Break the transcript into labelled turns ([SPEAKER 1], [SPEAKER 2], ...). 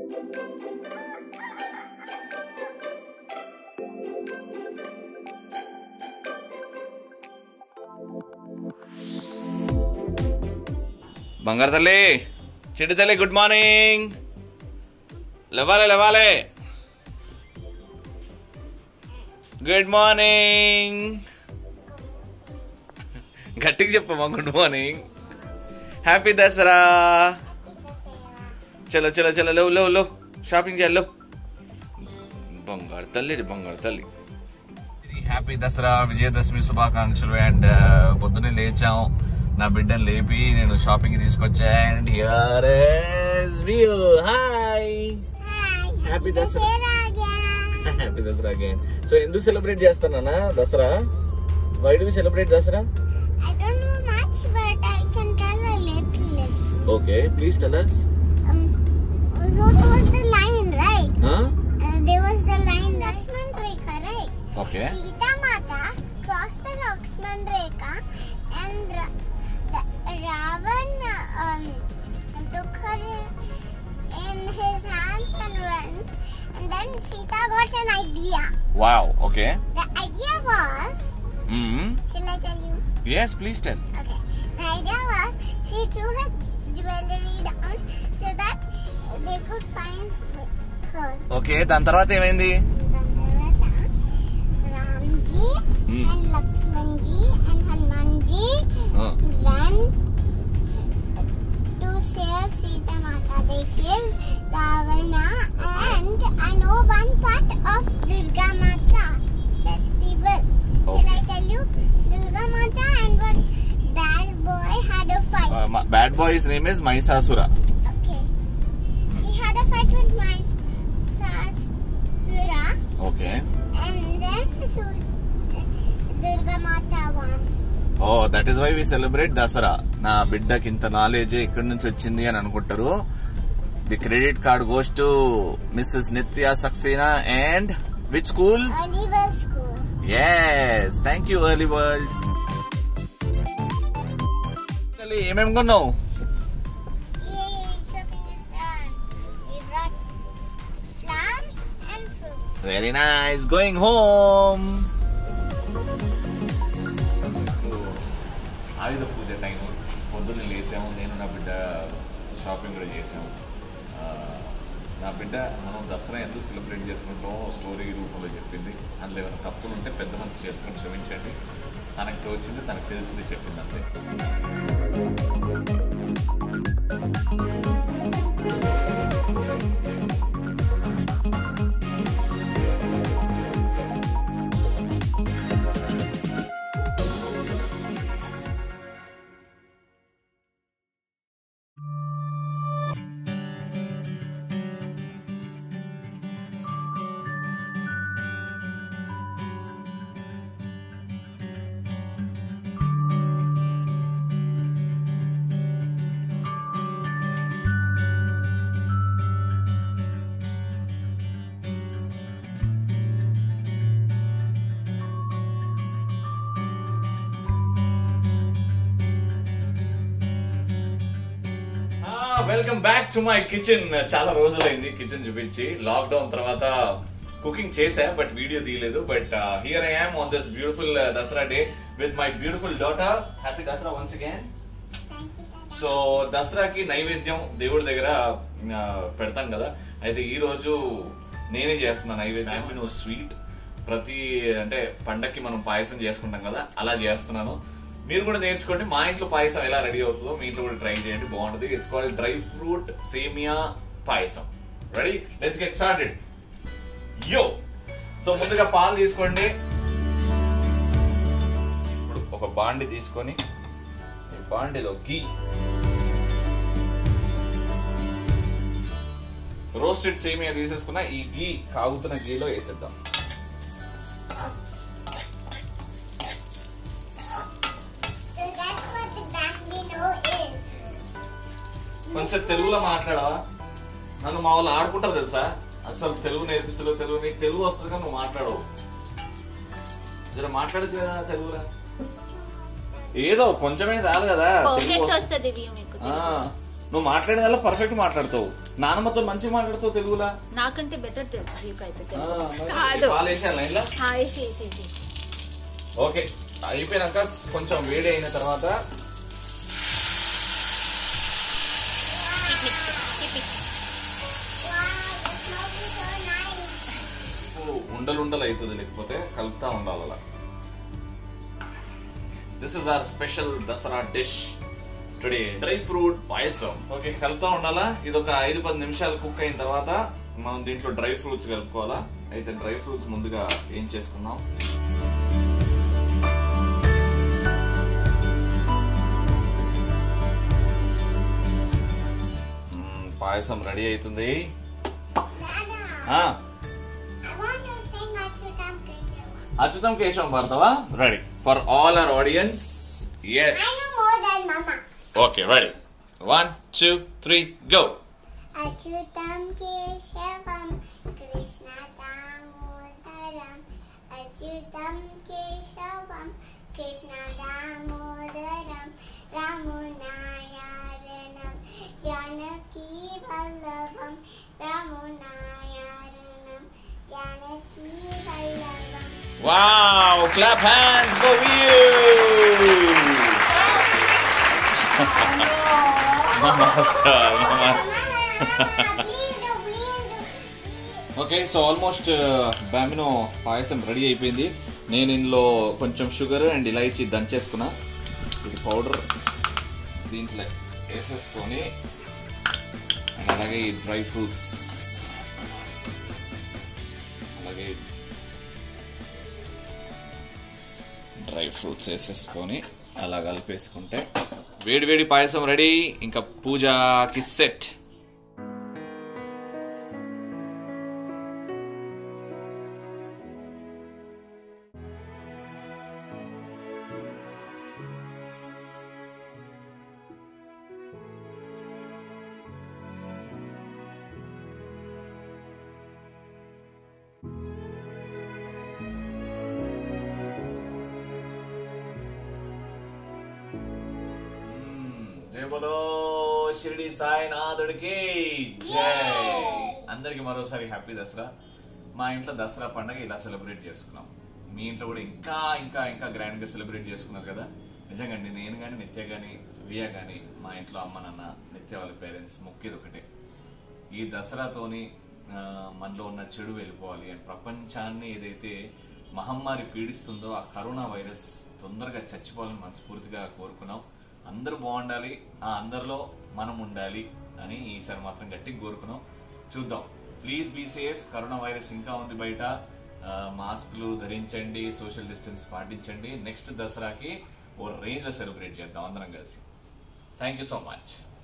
[SPEAKER 1] బంగారు తల్లి చెడు తల్లి గుడ్ మార్నింగ్ లేవాలి లేవాలి గుడ్ మార్నింగ్ గట్టిగా చెప్పమ్మా గుడ్ మార్నింగ్ హ్యాపీ దసరా చలో చలో చలో లేవు లేవు లేవు షాపింగ్ చేయాలి లేవు బంగారు తల్లి ఇది బంగారు తల్లి హ్యాపీ దసరా విజయదశమి శుభాకాంక్షలు అండ్ పొద్దున్నే లేచాం నా బిడ్డను లేపి నేను షాపింగ్ తీసుకొచ్చా and here is view hi happy Dasara happy Dasara again so ఎందుకు సెలబ్రేట్ చేస్తానా Dasara why do celebrate Dasara
[SPEAKER 2] I don't know much, but I can tell a little.
[SPEAKER 1] Okay please tell us
[SPEAKER 2] Um, what was the line, right?
[SPEAKER 1] huh
[SPEAKER 2] Uh, there was the line Lakshman Rekha, right?
[SPEAKER 1] Okay
[SPEAKER 2] Sita Mata crossed the Lakshman Rekha and Ra- the, Ravan um, took her in his hands and went. And then Sita got an idea.
[SPEAKER 1] Wow okay
[SPEAKER 2] The idea was, shall I tell you?
[SPEAKER 1] Yes please tell
[SPEAKER 2] Okay. The idea was she threw her jewelry down so that they could find her.
[SPEAKER 1] Okay దాని తర్వాత ఏమైంది
[SPEAKER 2] Ramji
[SPEAKER 1] Hmm.
[SPEAKER 2] and Lakshmanji and Hanumanji
[SPEAKER 1] Uh.
[SPEAKER 2] went to save Sita Mata. They killed Ravana and I know one part of Durga Mata festival. Shall I tell you? Durga Mata and one bad boy had a fight.
[SPEAKER 1] Bad boy's name is Mahishasura
[SPEAKER 2] Okay. He had a fight with my Sasura
[SPEAKER 1] okay
[SPEAKER 2] and then Sur- Durga Mata won.
[SPEAKER 1] Oh that is why we celebrate Dasara నా బిడ్డకి ఇంత knowledge ఇక్కడి నుంచి వచ్చింది అని అనుకుంటారు the credit card goes to Mrs Nitya Saxena and which school
[SPEAKER 2] Oliver School.
[SPEAKER 1] Yes thank you early world ఏమేమి కొన్నావు
[SPEAKER 2] Yay, shopping is done. We brought flowers and fruit.
[SPEAKER 1] Very nice going home Ayudha Puja time పొద్దున్న లేచాము నేను నా బిడ్డ షాపింగ్ కూడా చేసాము ఆ, నా బిడ్డ మనం దసరా ఎందుకు సెలబ్రేట్ చేసుకుంటామో స్టోరీ రూపంలో చెప్పింది అందులో ఏమైనా తప్పులు ఉంటే పెద్ద మనసు చేసుకొని క్షమించండి తనకు తోచింది తనకు తెలిసింది చెప్పింది అంతే welcome back to my kitchen చాలా రోజులైంది కిచెన్ చూపించి లాక్డౌన్ తర్వాత కుకింగ్ చేసా బట్ వీడియో తీయలేదు but here I am on this beautiful Dasara day with my beautiful daughter happy Dasara once again
[SPEAKER 2] Thank you. Thank
[SPEAKER 1] so దసరాకి నైవేద్యం దేవుడి దగ్గర ఆ, పెడతాం కదా అయితే ఈ రోజు నేనే చేస్తున్నా నైవేద్యం నువ్వు స్వీట్ ప్రతి అంటే పండక్కి మనం పాయసం చేసుకుంటాం కదా అలా చేస్తున్నాను మీరు కూడా నేర్చుకోండి మా ఇంట్లో పాయసం ఎలా రెడీ అవుతుందో మీ ఇంట్లో కూడా ట్రై చేయండి బాగుంటుంది ఇట్స్ కాల్డ్ డ్రై ఫ్రూట్ సేమియా పాయసం ready let's get started yo so ముందుగా పాలు తీసుకోండి ఇప్పుడు ఒక బాండి తీసుకొని ఈ బాండిలో గీ రోస్టెడ్ సేమియా తీసేసుకున్న ఈ గీ కాగుతున్న గీలో వేసేద్దాం
[SPEAKER 2] So that's what the Bambino is.
[SPEAKER 1] కొంచెం తెలుగులో మాట్లాడవా నన్ను మా వాళ్ళు ఆడుకుంటారు తెలుసా అసలు తెలుగు నేర్పిస్తలేవు తెలుగు నీకు తెలుగు వస్తుంది కానీ నువ్వు మాట్లాడవు జర మాట్లాడచ్చు కదా తెలుగులో ఏదో కొంచెమే చాలు కదా తెలుగు
[SPEAKER 3] పర్ఫెక్ట్
[SPEAKER 1] వస్తుంది.
[SPEAKER 3] వస్తుంది వ్యూ మీకు
[SPEAKER 1] ఆ, నువ్వు మాట్లాడేదల్లా పర్ఫెక్ట్ మాట్లాడతావు నానమ్మతో మంచిగా మాట్లాడతావు తెలుగులా
[SPEAKER 3] నాకంటే బెటర్ తెలుసు నీకైతే
[SPEAKER 1] ఆ, మరి
[SPEAKER 3] కాదు
[SPEAKER 1] పాలు వేసాను లైన్లో
[SPEAKER 3] హాయ్ చేసి
[SPEAKER 1] ఓకే అయిపోయినాక కొంచెం వేడి అయిన తర్వాత
[SPEAKER 2] Wow, the smoke is so nice.
[SPEAKER 1] ఉండలు ఉండలు అవుతుంది లేకపోతే కలుపుతా ఉండాలి అలా this is our special Dasara dish today dry fruit payasam okay కలుపుతా ఉండాలా ఇది ఒక ఐదు పది నిమిషాలు కుక్ అయిన తర్వాత మనం దీంట్లో డ్రై ఫ్రూట్స్ కలుపుకోవాలా అయితే డ్రై ఫ్రూట్స్ ముందుగా ఏం చేసుకుందాం మ్మ్, పాయసం రెడీ అవుతుంది
[SPEAKER 2] Nana,
[SPEAKER 1] ఆ
[SPEAKER 2] I want to sing Achutam Keshav.
[SPEAKER 1] Achyutam Keshavam భారతవా ready for all our audience yes
[SPEAKER 2] I know more than Mama.
[SPEAKER 1] Okay ready one two three go
[SPEAKER 2] Achutam Keshavam Krishna Damodaram Achutam Keshavam Krishna Damodaram Ramunayaranam Janaki Vallavam Ramunayaranam Janaki Vallavam
[SPEAKER 1] wow clap hands for you namaste okay so almost బామినో పాయసం ready అయిపోయింది నేను ఇందులో కొంచెం sugar and ఇలాచి దంచేసుకున్నా ఇది powder దీంట్లో వేసేసుకొని and అలాగే ఈ డ్రై ఫ్రూట్స్ అలాగే డ్రై ఫ్రూట్స్ వేసేసుకొని అలా కలిపేసుకుంటే వేడి వేడి పాయసం రెడీ ఇంకా పూజకి సెట్ జై బలో షిరిడి సాయినాథుడికి జై అందరికి మరోసారి హ్యాపీ దసరా మా ఇంట్లో దసరా పండగ ఇలా సెలబ్రేట్ చేసుకున్నాం మీ ఇంట్లో కూడా ఇంకా ఇంకా ఇంకా గ్రాండ్ గా సెలబ్రేట్ చేసుకున్నారు కదా నిజంగా అండి నేను కానీ నిత్య కానీ వియా కానీ మా ఇంట్లో అమ్మ నాన్న నిత్య వాళ్ళ పేరెంట్స్ మొక్కేది ఒకటే ఈ దసరాతోని ఆ, మనలో ఉన్న చెడు వెళ్ళిపోవాలి అండ్ ప్రపంచాన్ని ఏదైతే మహమ్మారి పీడిస్తుందో ఆ కరోనా వైరస్ తొందరగా చచ్చిపోవాలని మనస్ఫూర్తిగా కోరుకున్నాం అందరూ బాగుండాలి ఆ అందరిలో మనం ఉండాలి అని ఈసారి మాత్రం గట్టిగా కోరుకున్నాం చూద్దాం please be safe corona virus ఇంకా ఉంది బయట ఆ, మాస్కులు ధరించండి సోషల్ డిస్టెన్స్ పాటించండి నెక్స్ట్ దసరాకి ఓ రేంజ్ లో సెలబ్రేట్ చేద్దాం అందరం కలిసి థ్యాంక్ యూ సో మచ్